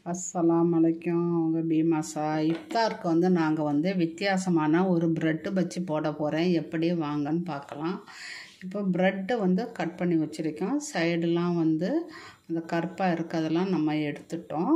அஸ்ஸலாம் வலைக்கும் உங்கள் பீமாசா இஃப்தாருக்கு வந்து நாங்கள் வந்து வித்தியாசமான ஒரு ப்ரெட்டு பஜ்ஜி போட போகிறேன் எப்படி வாங்கன்னு பார்க்கலாம் இப்போ ப்ரெட்டை வந்து கட் பண்ணி வச்சுருக்கோம் சைடெலாம் வந்து அந்த கருப்பாக இருக்கிறதெல்லாம் நம்ம எடுத்துட்டோம்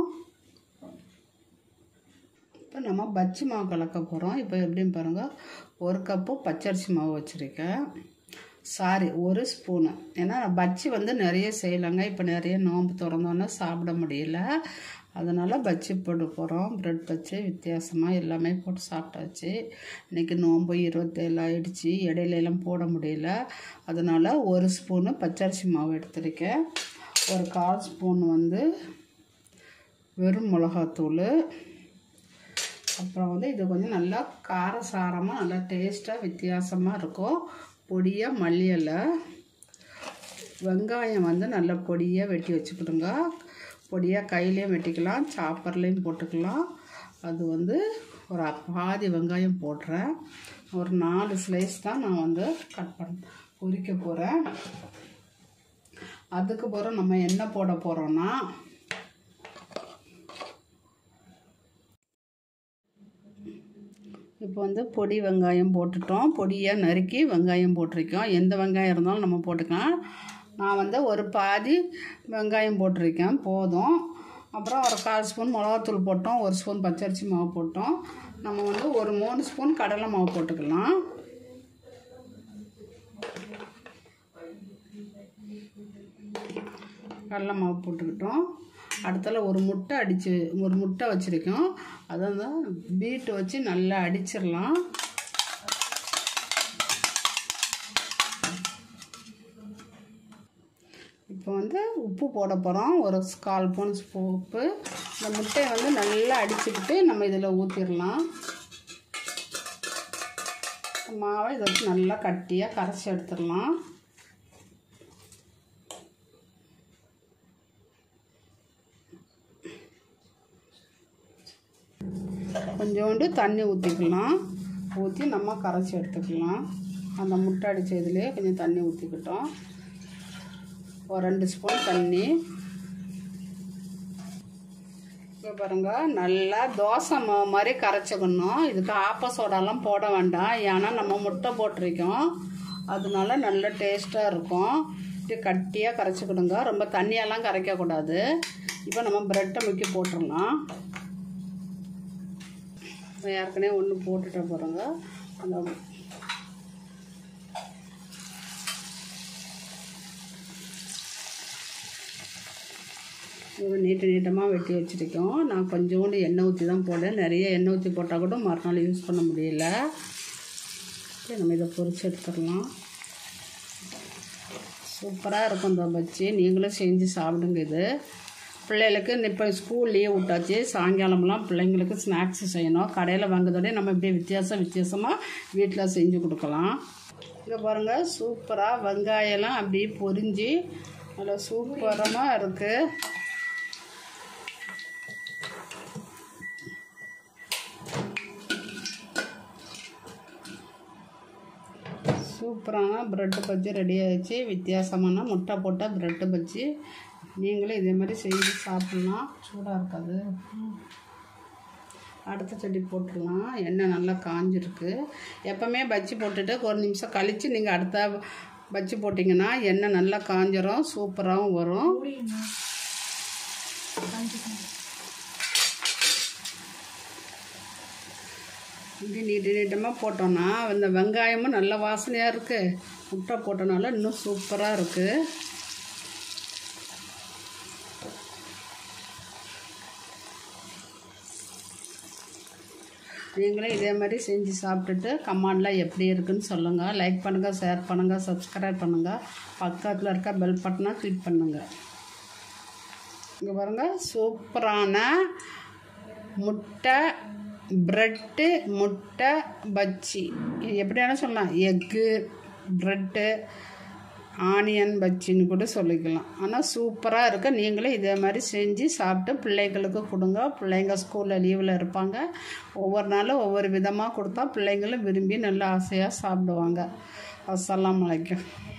இப்போ நம்ம பஜ்ஜி மாவு கலக்க போகிறோம் இப்போ எப்படின்னு பாருங்கள் ஒரு கப்பு பச்சரிசி மாவு வச்சுருக்கேன் சாரி ஒரு ஸ்பூனு ஏன்னா பஜ்ஜி வந்து நிறைய செய்யலாங்க இப்போ நிறைய நோம்பு திறந்தோன்னே சாப்பிட முடியல அதனால் பஜ்ஜி போட்டு போகிறோம் ப்ரெட் பஜ்ஜி வித்தியாசமாக எல்லாமே போட்டு சாப்பிட்டாச்சு இன்றைக்கி நோம்பு இருபத்தேழு ஆயிடுச்சு இடையில எல்லாம் போட முடியல அதனால் ஒரு ஸ்பூனு பச்சரிசி மாவு எடுத்திருக்கேன் ஒரு கால் ஸ்பூன் வந்து வெறும் மிளகாத்தூள் அப்புறம் வந்து இது கொஞ்சம் நல்லா காரசாரமாக நல்லா டேஸ்ட்டாக வித்தியாசமாக இருக்கும் பொடியாக மல்லி இலை வெங்காயம் வந்து நல்லா பொடியாக வெட்டி வச்சுக்கிடுங்க பொடியாக கையிலையும் வெட்டிக்கலாம் சாப்பர்லேயும் போட்டுக்கலாம் அது வந்து ஒரு பாதி வெங்காயம் போடுறேன் ஒரு நாலு ஸ்லைஸ் தான் நான் வந்து கட் பண்ண பொரிக்க போகிறேன் அதுக்கு பிறகு நம்ம என்ன போட போகிறோன்னா இப்போ வந்து பொடி வெங்காயம் போட்டுட்டோம் பொடியாக நறுக்கி வெங்காயம் போட்டிருக்கோம் எந்த வெங்காயம் இருந்தாலும் நம்ம போட்டுக்கலாம் நான் வந்து ஒரு பாதி வெங்காயம் போட்டிருக்கேன் போதும் அப்புறம் ஒரு கால் ஸ்பூன் மிளகாத்தூள் போட்டோம் ஒரு ஸ்பூன் பச்சரிசி மாவு போட்டோம் நம்ம வந்து ஒரு மூணு ஸ்பூன் கடலை மாவு போட்டுக்கலாம் கடலை மாவு போட்டுக்கிட்டோம் அடுத்தால ஒரு முட்டை அடித்து ஒரு முட்டை வச்சுருக்கோம் அதை தான் பீட்டு வச்சு நல்லா அடிச்சிடலாம் இப்போ வந்து உப்பு போட போகிறோம் ஒரு கால் ஸ்பூன் உப்பு இந்த முட்டையை வந்து நல்லா அடிச்சுக்கிட்டு நம்ம இதில் ஊற்றிடலாம் மாவை இதை வச்சு நல்லா கட்டியாக கரைச்சி எடுத்துடலாம் கொஞ்சோண்டு தண்ணி ஊற்றிக்கலாம் ஊற்றி நம்ம கரைச்சி எடுத்துக்கலாம் அந்த முட்டை அடித்த இதுலேயே கொஞ்சம் தண்ணி ஊற்றிக்கிட்டோம் ஒரு ரெண்டு ஸ்பூன் தண்ணி இப்போ பாருங்க நல்லா தோசை மாவு மாதிரி கரைச்சிக்கணும் இதுக்கு ஆப்ப சோடாலாம் போட வேண்டாம் ஏன்னா நம்ம முட்டை போட்டிருக்கோம் அதனால நல்ல டேஸ்ட்டாக இருக்கும் இப்படி கட்டியாக கரைச்சிக்கிடுங்க ரொம்ப தண்ணியெல்லாம் கரைக்கக்கூடாது இப்போ நம்ம ப்ரெட்டை முக்கி போட்டுடலாம் ஏற்கனவே ஒன்று போட்டுட்ட போகிறோங்க அந்த இது நீட்ட நீட்டமாக வெட்டி வச்சுருக்கோம் நான் கொஞ்சோண்டு எண்ணெய் ஊற்றி தான் போட்டேன் நிறைய எண்ணெய் ஊற்றி போட்டால் கூட மறுநாள் யூஸ் பண்ண முடியல சரி நம்ம இதை பொரிச்சு எடுத்துடலாம் சூப்பராக இருக்கும் இந்த பஜ்ஜி நீங்களும் செஞ்சு சாப்பிடுங்க இது பிள்ளைகளுக்கு இப்போ ஸ்கூல் லீவ் விட்டாச்சு சாயங்காலம்லாம் பிள்ளைங்களுக்கு ஸ்நாக்ஸ் செய்யணும் கடையில் வாங்குறதோட நம்ம இப்படியே வித்தியாசம் வித்தியாசமாக வீட்டில் செஞ்சு கொடுக்கலாம் இங்கே பாருங்கள் சூப்பராக வெங்காயம்லாம் அப்படியே பொரிஞ்சு நல்லா சூப்பரமாக இருக்குது சூப்பரான ப்ரெட்டு பஜ்ஜி ரெடி ஆகிடுச்சு வித்தியாசமான முட்டை போட்ட ப்ரெட்டு பஜ்ஜி நீங்களும் இதே மாதிரி செஞ்சு சாப்பிட்லாம் சூடாக இருக்காது அடுத்த செடி போட்டுடலாம் எண்ணெய் நல்லா காஞ்சிருக்கு எப்போவுமே பஜ்ஜி போட்டுட்டு ஒரு நிமிஷம் கழித்து நீங்கள் அடுத்த பஜ்ஜி போட்டிங்கன்னா எண்ணெய் நல்லா காஞ்சிரும் சூப்பராகவும் வரும் இப்படி நீட்டு நீட்டமாக போட்டோன்னா இந்த வெங்காயமும் நல்ல வாசனையாக இருக்குது முட்டை போட்டனால இன்னும் சூப்பராக இருக்குது நீங்களும் இதே மாதிரி செஞ்சு சாப்பிட்டுட்டு கமெண்டில் எப்படி இருக்குன்னு சொல்லுங்கள் லைக் பண்ணுங்கள் ஷேர் பண்ணுங்கள் சப்ஸ்கிரைப் பண்ணுங்கள் பக்கத்தில் இருக்க பெல் பட்டனை கிளிக் பண்ணுங்கள் இங்கே பாருங்கள் சூப்பரான முட்டை ப்ரெட்டு முட்டை பஜ்ஜி எப்படி வேணால் சொல்லலாம் எக்கு ப்ரெட்டு ஆனியன் பஜ்ஜின்னு கூட சொல்லிக்கலாம் ஆனால் சூப்பராக இருக்க நீங்களும் இதே மாதிரி செஞ்சு சாப்பிட்டு பிள்ளைங்களுக்கு கொடுங்க பிள்ளைங்க ஸ்கூலில் லீவில் இருப்பாங்க ஒவ்வொரு நாளும் ஒவ்வொரு விதமாக கொடுத்தா பிள்ளைங்களும் விரும்பி நல்லா ஆசையாக சாப்பிடுவாங்க அஸ்ஸலாம் வலைக்கம்